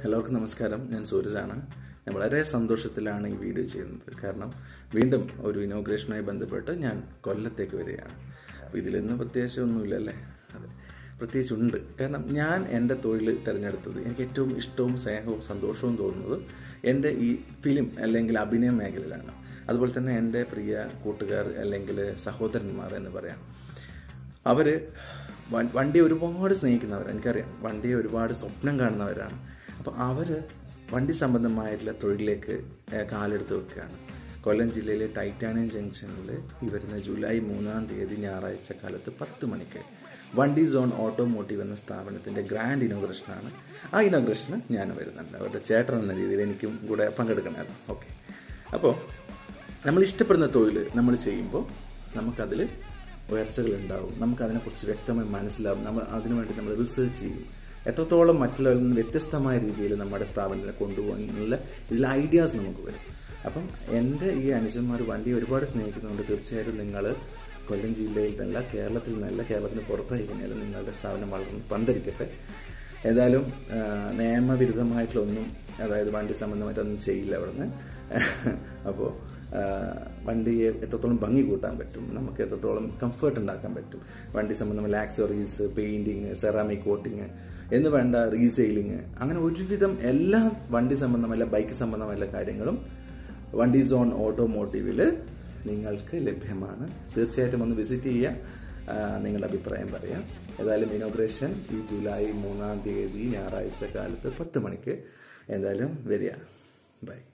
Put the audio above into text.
എല്ലാവർക്കും നമസ്കാരം ഞാൻ സൂരജാണ് ഞാൻ വളരെ സന്തോഷത്തിലാണ് ഈ വീഡിയോ ചെയ്യുന്നത് കാരണം വീണ്ടും ഒരു ഇനോഗ്രേഷനുമായി ബന്ധപ്പെട്ട് ഞാൻ കൊല്ലത്തേക്ക് വരികയാണ് അപ്പോൾ ഇതിലൊന്നും പ്രത്യേകിച്ച് ഒന്നുമില്ലല്ലേ അതെ പ്രത്യേകിച്ച് ഉണ്ട് കാരണം ഞാൻ എൻ്റെ തൊഴിൽ തിരഞ്ഞെടുത്തത് എനിക്ക് ഏറ്റവും ഇഷ്ടവും സ്നേഹവും സന്തോഷവും തോന്നുന്നത് എൻ്റെ ഈ ഫിലിം അല്ലെങ്കിൽ അഭിനയ മേഖലയിലാണ് അതുപോലെ തന്നെ എൻ്റെ പ്രിയ കൂട്ടുകാർ അല്ലെങ്കിൽ സഹോദരന്മാർ എന്ന് പറയാം അവർ വണ്ടിയെ ഒരുപാട് സ്നേഹിക്കുന്നവരാണ് എനിക്കറിയാം വണ്ടിയെ ഒരുപാട് സ്വപ്നം കാണുന്നവരാണ് അപ്പോൾ അവർ വണ്ടി സംബന്ധമായിട്ടുള്ള തൊഴിലിലേക്ക് ഏഹ്, കാലെടുത്ത് വെക്കുകയാണ് കൊല്ലം ജില്ലയിലെ ടൈറ്റാനിയം ജംഗ്ഷനിൽ ഈ വരുന്ന ജൂലൈ മൂന്നാം തീയതി ഞായറാഴ്ച കാലത്ത് പത്ത് മണിക്ക് വണ്ടി സോൺ ഓട്ടോമോട്ടീവ് എന്ന സ്ഥാപനത്തിൻ്റെ ഗ്രാൻഡ് ഇനോഗ്രേഷനാണ് ആ ഇനോഗ്രേഷന് ഞാൻ വരുന്നുണ്ട് അവരുടെ ചേട്ടൻ എന്ന രീതിയിൽ എനിക്കും കൂടെ പങ്കെടുക്കണമല്ലോ ഓക്കെ അപ്പോൾ നമ്മൾ ഇഷ്ടപ്പെടുന്ന തൊഴിൽ നമ്മൾ ചെയ്യുമ്പോൾ നമുക്കതിൽ ഉയർച്ചകൾ ഉണ്ടാവും നമുക്കതിനെക്കുറിച്ച് വ്യക്തമായി മനസ്സിലാവും നമ്മൾ അതിനുവേണ്ടി നമ്മൾ റിസർച്ച് ചെയ്യും എത്രത്തോളം മറ്റുള്ളവരിൽ നിന്ന് വ്യത്യസ്തമായ രീതിയിൽ നമ്മുടെ സ്ഥാപനത്തിനെ കൊണ്ടുപോകാനുള്ള ഇതിൽ ഐഡിയാസ് നമുക്ക് വരും അപ്പം എൻ്റെ ഈ അനുജന്മാർ വണ്ടി ഒരുപാട് സ്നേഹിക്കുന്നതുകൊണ്ട് തീർച്ചയായിട്ടും നിങ്ങൾ കൊല്ലം ജില്ലയിൽ നിന്നല്ല കേരളത്തിൽ നിന്നല്ല കേരളത്തിന് പുറത്തായി കഴിഞ്ഞാൽ നിങ്ങളുടെ സ്ഥാപനം വളർന്ന് പന്തരിക്കട്ടെ ഏതായാലും ആ, നിയമവിരുദ്ധമായിട്ടുള്ള ഒന്നും അതായത് വണ്ടി സംബന്ധമായിട്ടൊന്നും ചെയ്യില്ല അവിടുന്ന് അപ്പോൾ വണ്ടിയെ എത്രത്തോളം ഭംഗി കൂട്ടാൻ പറ്റും നമുക്ക് എത്രത്തോളം കംഫർട്ട് ഉണ്ടാക്കാൻ പറ്റും വണ്ടി സംബന്ധമായ ആക്സറീസ് പെയിൻറ്റിങ് സെറാമിക് കോട്ടിങ് എന്ന് വേണ്ട റീസെയിലിങ് അങ്ങനെ ഒരുവിധം എല്ലാ വണ്ടി സംബന്ധമായ ബൈക്ക് സംബന്ധമായ കാര്യങ്ങളും വണ്ടി സോൺ ഓട്ടോമോട്ടീവിൽ നിങ്ങൾക്ക് ലഭ്യമാണ് തീർച്ചയായിട്ടും ഒന്ന് വിസിറ്റ് ചെയ്യുക ആ, നിങ്ങളുടെ അഭിപ്രായം പറയാം ഏതായാലും ഇനോഗ്രേഷൻ ഈ ജൂലൈ മൂന്നാം തീയതി ഞായറാഴ്ച കാലത്ത് പത്ത് മണിക്ക് എന്തായാലും വരിക ബൈ